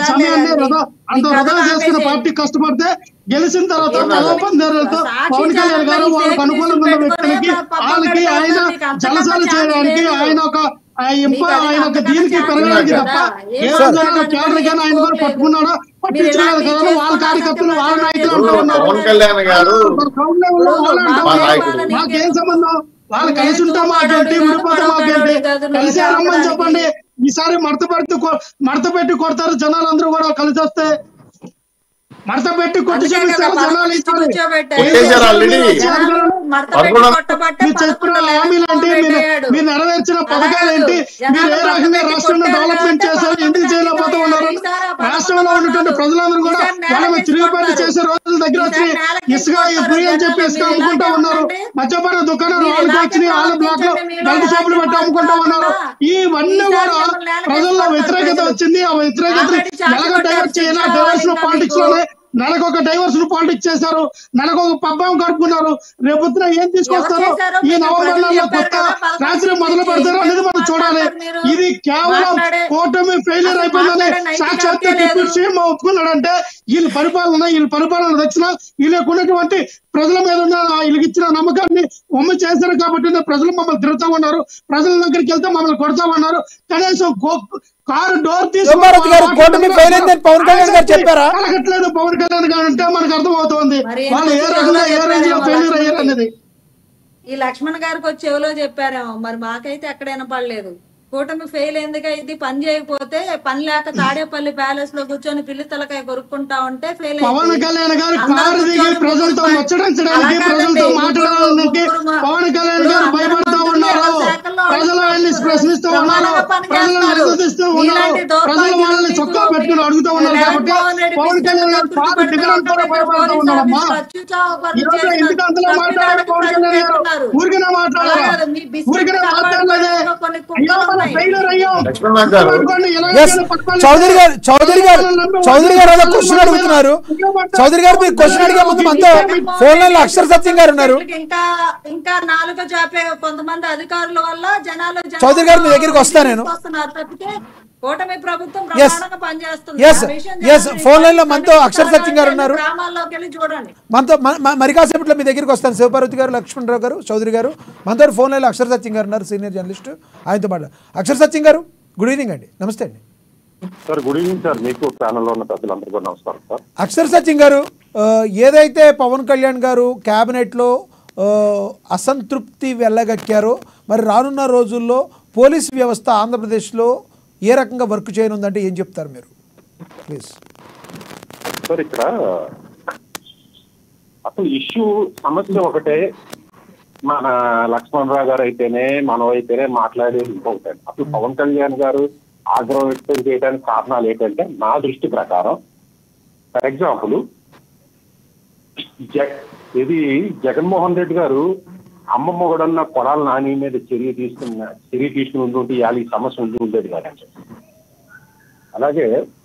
సమయాన్ని లేదండి. వృధా అంత ఈ వృధా కథలు చేసుకుని ఆపేసేయండి. పార్టీ కష్టపడితే గెలిచిన తర్వాత ఏమో కళాబంధాలతో సాక్షి పవన్ కళ్యాణ్ గారు ఛానల్ వాళ్ళకు ఫేక్ అనుకూలంగా ఉన్న న్యూస్ పెట్టుకొని వ్యక్తులకి పక్కన వాళ్ళకి పెట్టుకొని ఆయన మీకు అంతకన్నా జలసాలు ఛాన్స్ చేయడానికి లేదు. ఆయన ఒక ఆ ఇంప మీకు అది ఆయన ఒక అంతకన్నా దీనికి ఛాన్స్ పెరగడానికి లేదు తప్ప కదా. ఏ ఏం రోజైనా మాట్లాడాలి? కేడర్ గాని ఆయన కూడా లేదు. పట్టుకున్నాడా పట్టించుకోలేదు మీరు కదా వాళ్ళ ఇలాంటి కార్యకర్తలు వాళ్ళ చేసుకున్న నాయకులు ఇప్పుడు అంటూ ఉన్నారు పవన్ కళ్యాణ్ గారు గ్రౌండ్ లెవెల్లో వాళ్ళు అంటూ మా ఉన్నారు. నాయకుడు. మాకేం సంబంధం వాళ్ళు కలిసి ఉంటాం మాకేంటి విడిపోతే మాకేంటి కలిసి రమ్మని చెప్పండి ఈసారి మడత పెట్టి కొ- మడత పెట్టి కొడతారు జనాలందరూ కూడా కలిసి వస్తే మడత పెట్టి కొట్టి అందుకే కదా చూపిస్తారు జనాలు ఈసారి కూర్చోబెట్టారు. కొట్టేశారు already. జనాలు మడత పెట్టి పదకొండు- కొట్టబట్టే మీరు చెప్పిన పదకొండు హామీలు ఏంటి లక్షలు మీరు పెట్టాడు. మీరు నెరవేర్చిన పథకాలు ఏంటి మీరు ఏ రకంగా రాష్ట్రాన్ని డెవలప్మెంట్ చేశారు ఎందుకు చేయలేకపోతే ఉన్నారు రాష్ట్రంలో ఉన్నటువంటి ప్రజలందరూ కూడా వాళ్ళ మీద తిరుగుబాటు చేసే రోజుల దగ్గర వచ్చి ఇసుక ఈ ఫ్రీ అని చెప్పి ఇసుక అమ్ముకుంటా ఉన్నారు మధ్యపడిన దుకాణాలు వాళ్ళకి వచ్చినాయి వాళ్ళ బ్లాక్ లో బయట షాపులు పెట్టి అమ్ముకుంటా ఉన్నారు ఇవన్నీ కూడా ప్రజల్లో వ్యతిరేకత వచ్చింది ఆ వ్యతిరేకత ఎలాగ డైవర్ట్ చేయాలి డైవర్స్ పాలిటిక్స్ లోనే నెలకు ఒక డైవర్స్ పాలిటిక్స్ చేశారు నెలకు ఒక పబ్బం కడుపుకున్నారు రేపొద్దున ఏం తీసుకొస్తారు ఎవరు చేశారో ఈ మీరు నవంబర్ ప్రజలు నెలలో చెప్పారు కొత్త కదా, పదకొండు రాత్రి మొదలు పెడతారు అనేది మనం చూడాలి మీరు ఇది కేవలం మాట్లాడే- కూటమి ఫెయిలియర్ అసలు అయిపోయిందని మాట్లాడే నైతిక సాక్షాత్ హక్కే లేదు. డిప్యూటీ సీఎం ఒప్పుకున్నాడంటే వీళ్ళ పరిపాలన వీళ్ళ పరిపాలన తెచ్చిన వీళ్ళకు ఉన్నటువంటి ప్రజల మీద ఉన్న వీళ్ళకి ఇచ్చిన నమ్మకాన్ని ఒమ్ము చేశారు కాబట్టి ప్రజలు మమ్మల్ని తిరుగుతా ఉన్నారు ప్రజల దగ్గరికి వెళ్తే మమ్మల్ని కొడతా ఉన్నారు కనీసం కో- కారు డోర్ సోమారావు గారు కూటమి fail అయిందని పవన్ కళ్యాణ్ గారు చెప్పారా? కలగట్లేదు పవన్ కళ్యాణ్ గారు అంటే మనకు అర్థం అవుతుంది మరి వాళ్ళు ఏ ఎందుకు రకంగా ఏ చెప్పారేమో రేంజ్ లో ఫెయిలియర్ అయ్యారు లక్ష్మణ్ అనేది ఈ లక్ష్మణ్ గారికి వచ్చి చెవిలో చెప్పారేమో మరి మాకైతే ఎక్కడ వినపడలేదు కూటమి ఫెయిల్ ఎందుకు ఇది పని చేయకపోతే పని లేక తాడేపల్లి ప్యాలెస్ లో కూర్చొని పిల్లి తలకాయ కొరుక్కుంటా ఉంటే ఫెయిల్ పవన్ కళ్యాణ్ గారు కారు దిగి ప్రజలతో ముచ్చటించడానికి ప్రజలతో మాట్లాడడానికి పవన్ కళ్యాణ్ గారు భయపడుతూ ఉన్నారు ప్రజలు ఆయన్ని ప్రశ్నిస్తూ ఉన్నారు ప్రజలు నిలదీస్తూ ఉన్నారు ప్రజలు వాళ్ళని చొక్కా పెట్టుకుని అడుగుతూ ఉన్నారు కాబట్టి పవన్ కళ్యాణ్ గారు కారు దిగడానికి కూడా భయపడుతూ ఉన్నారమ్మా ఈ రోజు ఇంటికి అందులో మాట్లాడారు పవన్ కళ్యాణ్ గారు ఊరికనే మాట్లాడారు ఊరికనే మాట్లాడలేదే అయ్యో మనం ఫెయిలర్ అయ్యాం లక్ష్మణ్ గారు ఎస్ చౌదరి గారు చౌదరి గారు చౌదరి గారు ఏదో క్వశ్చన్ అడుగుతున్నారు చౌదరి గారు మీరు క్వశ్చన్ అడిగే ముందు మనతో ఫోన్ లైన్ లో అక్షర సత్యం గారు ఉన్నారు ఇంకా ఇంకా నాలుగు చాపే కొంతమంది అధికారుల వల్ల జనాలు జనాలు చౌదరి గారు మీ దగ్గరికి వస్తా నేను. వస్తున్నారు తప్పితే కూటమి ప్రభుత్వం Yes. ప్రమాణంగా పనిచేస్తుంది Yes. ఆ విషయం Yes. జనాలు Phone line లో మనతో కొన్ని అక్షర్ సత్యం గారు ఉన్నారు. గ్రామాల్లోకి వెళ్ళి చూడండి మనతో మ- మ- మరి కాసేపట్లో మీ దగ్గరికి వస్తాను శివపార్వతి గారు లక్ష్మణరావు గారు చౌదరి గారు మనతో ఫోన్ లైన్లో అక్షర సత్యం గారు ఉన్నారు సీనియర్ జర్నలిస్ట్ ఆయనతో మాట్లాడు అక్షర సత్యం గారు గుడ్ ఈవినింగ్ అండి నమస్తే అండి సార్ గుడ్ ఈవినింగ్ సార్ మీకు ప్యానల్లో ఉన్న పెద్దలందరికీ కూడా నమస్కారం సార్ అక్షర సత్యం గారు ఆ, ఏదైతే పవన్ కళ్యాణ్ గారు క్యాబినెట్లో ఆ, అసంతృప్తి వెళ్ళగక్కారో మరి రానున్న రోజుల్లో పోలీస్ వ్యవస్థ ఆంధ్రప్రదేశ్లో ఏ రకంగా వర్క్ చేయనుందంటే ఏం చెప్తారు మీరు ప్లీజ్ సార్ ఇక్కడ అసలు ఇష్యూ సమస్య ఒకటే మన లక్ష్మణరావు గారు అయితేనే మనం అయితేనే మాట్లాడేది ఇంకొకటి అసలు పవన్ కళ్యాణ్ గారు ఆగ్రహం వ్యక్తం చేయడానికి కారణాలు ఏంటంటే నా దృష్టి ప్రకారం ఫర్ ఎగ్జాంపుల్ జ ఇది జగన్మోహన్ రెడ్డి గారు అమ్మమ్మ కూడా కొడాల నాని మీద చర్య తీసుకున్న చర్య తీసుకుని ఉంటుంటే ఇవాళ ఈ సమస్య ఉండి ఉండేది కాదండి అలాగే